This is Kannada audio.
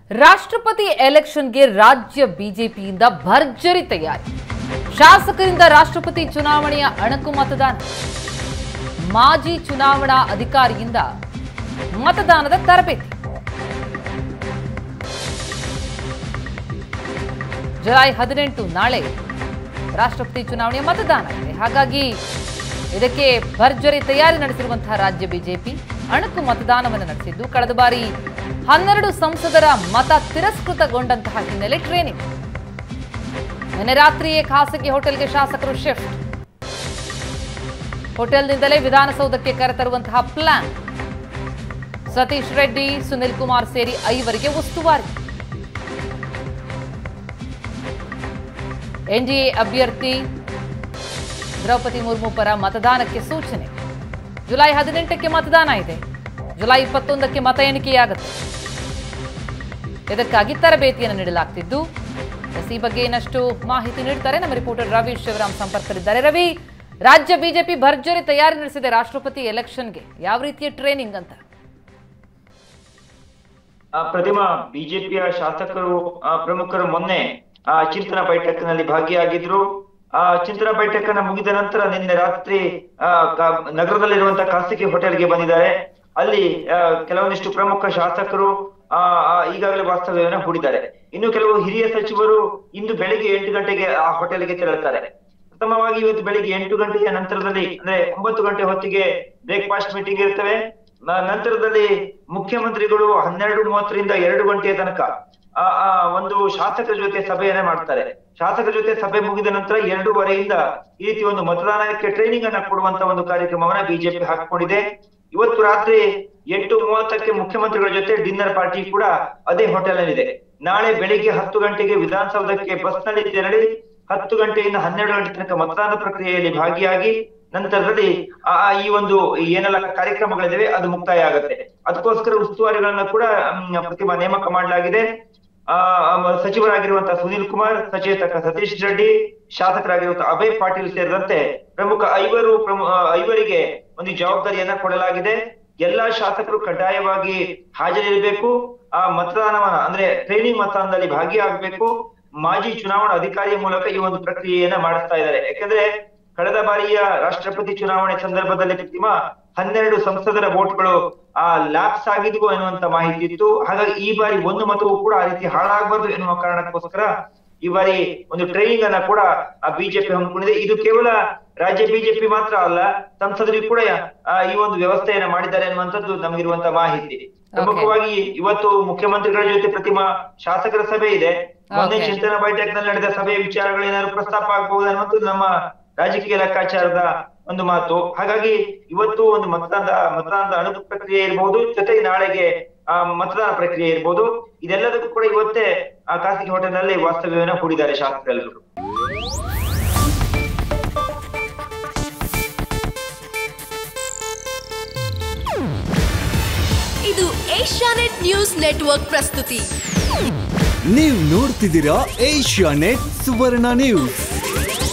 ರಾಷ್ಟ್ರಪತಿ ಎಲೆಕ್ಷನ್ಗೆ ರಾಜ್ಯ ಬಿಜೆಪಿಯಿಂದ ಭರ್ಜರಿ ತಯಾರಿ ಶಾಸಕರಿಂದ ರಾಷ್ಟ್ರಪತಿ ಚುನಾವಣೆಯ ಅಣಕು ಮತದಾನ ಮಾಜಿ ಚುನಾವಣಾ ಅಧಿಕಾರಿಯಿಂದ ಮತದಾನದ ತರಬೇತಿ ಜುಲೈ ಹದಿನೆಂಟು ನಾಳೆ ರಾಷ್ಟ್ರಪತಿ ಚುನಾವಣೆಯ ಮತದಾನ ಇದೆ ಹಾಗಾಗಿ ಇದಕ್ಕೆ ಭರ್ಜರಿ ತಯಾರಿ ನಡೆಸಿರುವಂತಹ ರಾಜ್ಯ ಬಿಜೆಪಿ ಅಣಕು ಮತದಾನವನ್ನು ನಡೆಸಿದ್ದು ಕಳೆದ ಬಾರಿ ಹನ್ನೆರಡು ಸಂಸದರ ಮತ ತಿರಸ್ಕೃತಗೊಂಡಂತಹ ಹಿನ್ನೆಲೆ ಟ್ರೇನಿಂಗ್ ನಿನ್ನೆ ರಾತ್ರಿಯೇ ಖಾಸಗಿ ಹೋಟೆಲ್ಗೆ ಶಾಸಕರು ಶಿಫ್ಟ್ ಹೋಟೆಲ್ನಿಂದಲೇ ವಿಧಾನಸೌಧಕ್ಕೆ ಕರೆತರುವಂತಹ ಪ್ಲಾನ್ ಸತೀಶ್ ರೆಡ್ಡಿ ಸುನಿಲ್ ಕುಮಾರ್ ಸೇರಿ ಐವರಿಗೆ ಉಸ್ತುವಾರಿ ಎನ್ಡಿಎ ಅಭ್ಯರ್ಥಿ ದ್ರೌಪದಿ ಮುರ್ಮು ಪರ ಮತದಾನಕ್ಕೆ ಸೂಚನೆ ಜುಲೈ ಹದಿನೆಂಟಕ್ಕೆ ಮತದಾನ ಇದೆ ಜುಲೈ ಇಪ್ಪತ್ತೊಂದಕ್ಕೆ ಮತ ಎಣಿಕೆಯಾಗುತ್ತೆ ಇದಕ್ಕಾಗಿ ತರಬೇತಿಯನ್ನು ನೀಡಲಾಗ್ತಿದ್ದು ಎಸ್ ಈ ಬಗ್ಗೆ ಇನ್ನಷ್ಟು ಮಾಹಿತಿ ನೀಡ್ತಾರೆ ನಮ್ಮ ರಿಪೋರ್ಟರ್ ರವಿ ಶಿವರಾಮ್ ಸಂಪರ್ಕದಲ್ಲಿದ್ದಾರೆ ರವಿ ರಾಜ್ಯ ಬಿಜೆಪಿ ಭರ್ಜರಿ ತಯಾರಿ ನಡೆಸಿದೆ ರಾಷ್ಟ್ರಪತಿ ಎಲೆಕ್ಷನ್ಗೆ ಯಾವ ರೀತಿಯ ಟ್ರೈನಿಂಗ್ ಅಂತ ಆ, ಪ್ರತಿಮಾ ಬಿಜೆಪಿಯ ಶಾಸಕರು ಆ, ಪ್ರಮುಖರು ಮೊನ್ನೆ ಆ ಚಿಂತನ ಬೈಠಕ್ನಲ್ಲಿ ಭಾಗಿಯಾಗಿದ್ರು ಆ ಚಿಂತನ ಬೈಠಕನ್ನ ಮುಗಿದ ನಂತರ ನಿನ್ನೆ ರಾತ್ರಿ ಆ ಕ- ನಗರದಲ್ಲಿರುವಂತಹ ಖಾಸಗಿ ಹೋಟೆಲ್ಗೆ ಬಂದಿದ್ದಾರೆ ಅಲ್ಲಿ ಆ, ಕೆಲವೊಂದಿಷ್ಟು ಪ್ರಮುಖ ಶಾಸಕರು ಆ ಆ, ಈಗಾಗಲೇ ವಾಸ್ತವ್ಯವನ್ನ ಹೂಡಿದ್ದಾರೆ ಇನ್ನು ಕೆಲವು ಹಿರಿಯ ಸಚಿವರು ಇಂದು ಬೆಳಿಗ್ಗೆ ಎಂಟು ಗಂಟೆಗೆ ಆ ಹೋಟೆಲ್ಗೆ ತೆರಳುತ್ತಾರೆ ಪ್ರಥಮವಾಗಿ ಇವತ್ತು ಬೆಳಿಗ್ಗೆ ಎಂಟು ಗಂಟೆಯ ನಂತರದಲ್ಲಿ ಅಂದ್ರೆ ಒಂಬತ್ತು ಗಂಟೆ ಹೊತ್ತಿಗೆ ಬ್ರೇಕ್ಫಾಸ್ಟ್ ಮೀಟಿಂಗ್ ಇರ್ತವೆ ನ- ನಂತರದಲ್ಲಿ ಮುಖ್ಯಮಂತ್ರಿಗಳು ಹನ್ನೆರಡು ಮೂವತ್ತರಿಂದ ಎರಡು ಗಂಟೆಯ ತನಕ ಆ ಆ ಒಂದು ಶಾಸಕರ ಜೊತೆ ಸಭೆಯನ್ನ ಮಾಡ್ತಾರೆ ಶಾಸಕರ ಜೊತೆ ಸಭೆ ಮುಗಿದ ನಂತರ ಎರಡೂವರೆಯಿಂದ ಈ ರೀತಿ ಒಂದು ಮತದಾನಕ್ಕೆ ಟ್ರೈನಿಂಗ್ ಅನ್ನ ಕೊಡುವಂತ ಒಂದು ಕಾರ್ಯಕ್ರಮವನ್ನ ಬಿಜೆಪಿ ಹಾಕಿಕೊಂಡಿದೆ ಇವತ್ತು ರಾತ್ರಿ ಎಂಟು ಮೂವತ್ತಕ್ಕೆ ಮುಖ್ಯಮಂತ್ರಿಗಳ ಜೊತೆ ಡಿನ್ನರ್ ಪಾರ್ಟಿ ಕೂಡ ಅದೇ ಹೋಟೆಲ್ ಇದೆ ನಾಳೆ ಬೆಳಿಗ್ಗೆ ಹತ್ತು ಗಂಟೆಗೆ ವಿಧಾನಸೌಧಕ್ಕೆ ಬಸ್ ನಲ್ಲಿ ತೆರಳಿ ಹತ್ತು ಗಂಟೆಯಿಂದ ಹನ್ನೆರಡು ಗಂಟೆ ತನಕ ಮತದಾನ ಪ್ರಕ್ರಿಯೆಯಲ್ಲಿ ಭಾಗಿಯಾಗಿ ನಂತರದಲ್ಲಿ ಆ ಆ ಈ ಒಂದು ಏನೆಲ್ಲ ಕಾರ್ಯಕ್ರಮಗಳಿದಾವೆ ಅದು ಮುಕ್ತಾಯ ಆಗುತ್ತೆ ಅದಕ್ಕೋಸ್ಕರ ಉಸ್ತುವಾರಿಗಳನ್ನ ಕೂಡ ಮ್, ಪ್ರತಿಮಾ ನೇಮಕ ಮಾಡಲಾಗಿದೆ ಆ ಮ- ಸಚಿವರಾಗಿರುವಂತಹ ಸುನೀಲ್ ಕುಮಾರ್ ಸಚೇತಕ ಸತೀಶ್ ರೆಡ್ಡಿ ಶಾಸಕರಾಗಿರುವಂತಹ ಅಭಯ್ ಪಾಟೀಲ್ ಸೇರಿದಂತೆ ಪ್ರಮುಖ ಐವರು ಪ್ರಮು ಆ, ಐವರಿಗೆ ಒಂದು ಜವಾಬ್ದಾರಿಯನ್ನ ಕೊಡಲಾಗಿದೆ ಎಲ್ಲಾ ಶಾಸಕರು ಕಡ್ಡಾಯವಾಗಿ ಹಾಜರಿರಬೇಕು ಆ ಮತದಾನವನ್ನ ಅಂದ್ರೆ ಟ್ರೈನಿಂಗ್ ಮತದಾನದಲ್ಲಿ ಭಾಗಿಯಾಗಬೇಕು ಮಾಜಿ ಚುನಾವಣಾ ಅಧಿಕಾರಿಯ ಮೂಲಕ ಈ ಒಂದು ಪ್ರಕ್ರಿಯೆಯನ್ನ ಮಾಡಿಸ್ತಾ ಇದ್ದಾರೆ ಯಾಕಂದ್ರೆ ಕಳೆದ ಬಾರಿಯ ರಾಷ್ಟ್ರಪತಿ ಚುನಾವಣೆ ಸಂದರ್ಭದಲ್ಲಿ ಪ್ರತಿಮಾ ಹನ್ನೆರಡು ಸಂಸದರ ವೋಟ್ಗಳು ಆ ಲ್ಯಾಪ್ಸ್ ಆಗಿದ್ವು ಎನ್ನುವಂತ ಮಾಹಿತಿ ಇತ್ತು ಹಾಗಾಗಿ ಈ ಬಾರಿ ಒಂದು ಮತವು ಕೂಡ ಆ ರೀತಿ ಹಾಳಾಗಬಾರ್ದು ಎನ್ನುವ ಕಾರಣಕ್ಕೋಸ್ಕರ ಈ ಬಾರಿ ಒಂದು ಟ್ರೈನಿಂಗ್ ಅನ್ನ ಕೂಡ ಆ ಬಿಜೆಪಿ ಹಮ್ಮಿಕೊಂಡಿದೆ ಇದು ಕೇವಲ ರಾಜ್ಯ ಬಿಜೆಪಿ ಮಾತ್ರ ಅಲ್ಲ ಸಂಸದರಿಗೂ ಕೂಡ ಆ, ಈ ಒಂದು ವ್ಯವಸ್ಥೆಯನ್ನ ಮಾಡಿದ್ದಾರೆ ಅನ್ನುವಂಥದ್ದು ನಮಗಿರುವಂತ ಮಾಹಿತಿ ಪ್ರಮುಖವಾಗಿ ಇವತ್ತು ಮುಖ್ಯಮಂತ್ರಿಗಳ ಜೊತೆ ಪ್ರತಿಮಾ ಶಾಸಕರ ಸಭೆ ಇದೆ ಮೊನ್ನೆ Okay. ಚಿಂತನ ಬೈಠಕ್ನಲ್ಲಿ ನಡೆದ ಸಭೆಯ ವಿಚಾರಗಳು ಏನಾದ್ರು ಪ್ರಸ್ತಾಪ ಆಗಬಹುದು ಅನ್ನುವಂಥದ್ದು ನಮ್ಮ ರಾಜಕೀಯ ಲೆಕ್ಕಾಚಾರದ ಒಂದು ಮಾತು ಹಾಗಾಗಿ ಇವತ್ತು ಒಂದು ಮತದಾನದ ಮತದಾನದ ಅಣು ಪ್ರಕ್ರಿಯೆ ಇರಬಹುದು ಜೊತೆಗೆ ನಾಳೆಗೆ ಆ ಮತದಾನ ಪ್ರಕ್ರಿಯೆ ಇರಬಹುದು ಇದೆಲ್ಲದಕ್ಕೂ ಕೂಡ ಇವತ್ತೇ ಆ ಖಾಸಗಿ ಹೋಟೆಲ್ನಲ್ಲಿ ವಾಸ್ತವ್ಯವನ್ನ ಹೂಡಿದ್ದಾರೆ ಶಾಸಕರೆಲ್ಲರೂ ಇದು ಏಷ್ಯಾನೆಟ್ ನ್ಯೂಸ್ ನೆಟ್ವರ್ಕ್ ಪ್ರಸ್ತುತಿ ನೀವು ನೋಡ್ತಿದ್ದೀರಾ ಏಷ್ಯಾ ನೆಟ್ ಸುವರ್ಣ ನ್ಯೂಸ್